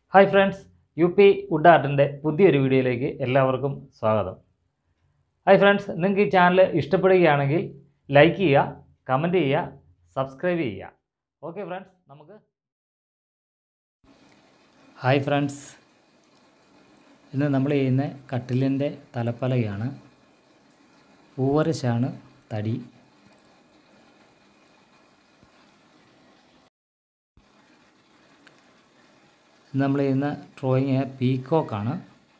hi friends U P wood ആർട്ടിൻ്റെ പുതിയൊരു വീഡിയോയിലേക്ക് എല്ലാവർക്കും സ്വാഗതം ഹായ് ഫ്രണ്ട്സ് നിങ്ങൾക്ക് ഈ ചാനൽ ഇഷ്ടപ്പെടുകയാണെങ്കിൽ ലൈക്ക് ചെയ്യുക കമൻറ്റ് ചെയ്യുക സബ്സ്ക്രൈബ് ചെയ്യുക ഓക്കെ ഫ്രണ്ട്സ് നമുക്ക് ഹായ് ഫ്രണ്ട്സ് ഇന്ന് നമ്മൾ ചെയ്യുന്ന കട്ടിലിൻ്റെ തലപ്പലകയാണ് പൂവരശാണ് തടി ഇന്ന് നമ്മൾ ചെയ്യുന്ന ഡ്രോയിങ് പീക്കോക്കാണ്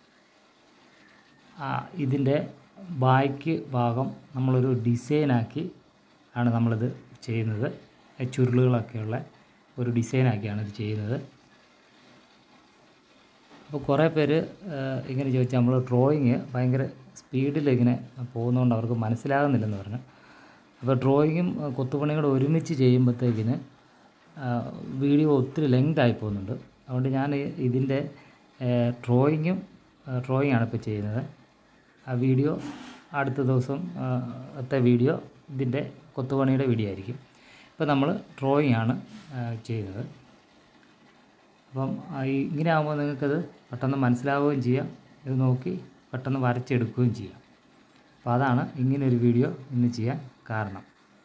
ഇതിൻ്റെ ബാക്ക് ഭാഗം നമ്മളൊരു ഡിസൈനാക്കി ആണ് നമ്മളിത് ചെയ്യുന്നത് ചുരുളുകളൊക്കെയുള്ള ഒരു ഡിസൈനാക്കിയാണ് ഇത് ചെയ്യുന്നത് അപ്പോൾ കുറേ പേര് ഏഹ്, ഇങ്ങനെ ചോദിച്ചാൽ നമ്മൾ ഡ്രോയിങ് ഭയങ്കര സ്പീഡിൽ ഇങ്ങനെ പോകുന്നതുകൊണ്ട് അവർക്ക് മനസ്സിലാകുന്നില്ലെന്ന് പറഞ്ഞു അപ്പോൾ ഡ്രോയിങ്ങും ഏഹ്, കൊത്തുപണിയും കൂടെ ഒരുമിച്ച് ചെയ്യുമ്പോഴത്തേക്കിന് വീഡിയോ ഒത്തിരി ലെങ്ത് ആയി പോകുന്നുണ്ട് അതുകൊണ്ട് ഞാൻ ഈ- ഇതിൻ്റെ ഡ്രോയിങ്ങും ഡ്രോയിങ് ആണ് ഇപ്പോൾ ചെയ്യുന്നത് ആ വീഡിയോ അടുത്ത ദിവസം ആ, ത്തെ വീഡിയോ ഇതിൻ്റെ കൊത്തുപണിയുടെ വീഡിയോ ആയിരിക്കും ഇപ്പോൾ നമ്മൾ ഡ്രോയിങ് ആണ് ആ, ചെയ്യുന്നത് അപ്പം ആ, ഈ ഇങ്ങനെ ആകുമ്പോൾ നിങ്ങൾക്കത് പെട്ടെന്ന് മനസ്സിലാവുകയും ചെയ്യാം ഇത് നോക്കി പെട്ടെന്ന് വരച്ചെടുക്കുകയും ചെയ്യാം അപ്പോൾ അതാണ് ഇങ്ങനെ ഒരു വീഡിയോ ഇന്ന് ചെയ്യാൻ കാരണം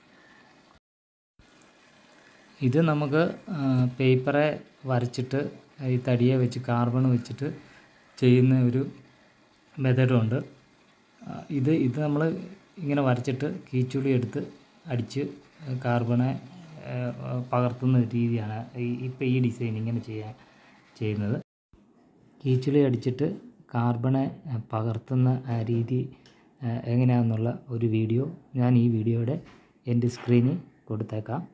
ഇത് നമുക്ക് പേപ്പറെ വരച്ചിട്ട് ഈ തടിയെ വെച്ച് കാർബൺ വെച്ചിട്ട് ചെയ്യുന്ന ഒരു മെത്തഡുണ്ട് ഇത് ഇത് നമ്മൾ ഇങ്ങനെ വരച്ചിട്ട് കീച്ചുളി എടുത്ത് അടിച്ച് കാർബണെ ആ, പകർത്തുന്ന രീതിയാണ് ഈ ഇപ്പോൾ ഈ ഡിസൈൻ ഇങ്ങനെ ചെയ്യാൻ ചെയ്യുന്നത് കീച്ചുളി അടിച്ചിട്ട് കാർബണെ ആ, പകർത്തുന്ന ആ രീതി ആ, എങ്ങനെയാണെന്നുള്ള ഒരു വീഡിയോ ഞാൻ ഈ വീഡിയോയുടെ എൻ്റെ സ്ക്രീനിൽ കൊടുത്തേക്കാം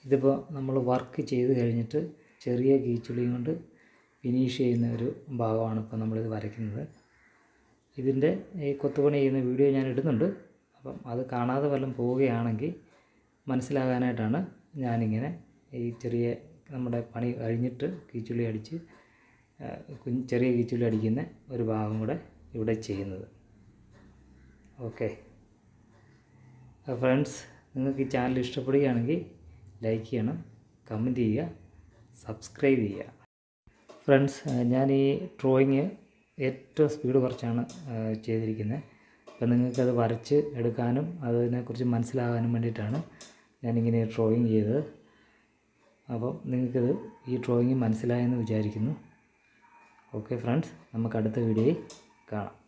ഇതിപ്പോൾ നമ്മൾ വർക്ക് ചെയ്ത് കഴിഞ്ഞിട്ട് ചെറിയ കീച്ചുളിയും കൊണ്ട് ഫിനിഷ് ചെയ്യുന്ന ഒരു ഭാഗമാണ് ഇപ്പോൾ നമ്മളിത് വരയ്ക്കുന്നത് ഇതിൻ്റെ ഈ കൊത്തുപണി ചെയ്യുന്ന വീഡിയോ ഞാൻ ഇടുന്നുണ്ട് അപ്പം അത് കാണാതെ വല്ലതും പോവുകയാണെങ്കിൽ മനസ്സിലാകാനായിട്ടാണ് ഞാനിങ്ങനെ ഈ ചെറിയ നമ്മുടെ പണി കഴിഞ്ഞിട്ട് കീച്ചുള്ളി അടിച്ച് ആ, കുഞ്ഞ് ചെറിയ കീച്ചുള്ളി അടിക്കുന്ന ഒരു ഭാഗം കൂടെ ഇവിടെ ചെയ്യുന്നത് ഓക്കെ ഫ്രണ്ട്സ് നിങ്ങൾക്ക് ഈ ചാനൽ ഇഷ്ടപ്പെടുകയാണെങ്കിൽ ലൈക്ക് ചെയ്യണം കമൻറ്റ് ചെയ്യുക സബ്സ്ക്രൈബ് ചെയ്യുക ഫ്രണ്ട്സ് ഞാൻ ഈ ഡ്രോയിങ് ഏറ്റവും സ്പീഡ് കുറച്ചാണ് ആ, ചെയ്തിരിക്കുന്നത് അപ്പം നിങ്ങൾക്കത് വരച്ച് എടുക്കാനും അതിനെക്കുറിച്ച് മനസ്സിലാകാനും വേണ്ടിയിട്ടാണ് ഞാനിങ്ങനെ ഡ്രോയിങ് ചെയ്തത് അപ്പം നിങ്ങൾക്കിത് ഈ ഡ്രോയിങ് മനസ്സിലായെന്ന് വിചാരിക്കുന്നു ഓക്കെ ഫ്രണ്ട്സ് നമുക്ക് അടുത്ത വീഡിയോയിൽ കാണാം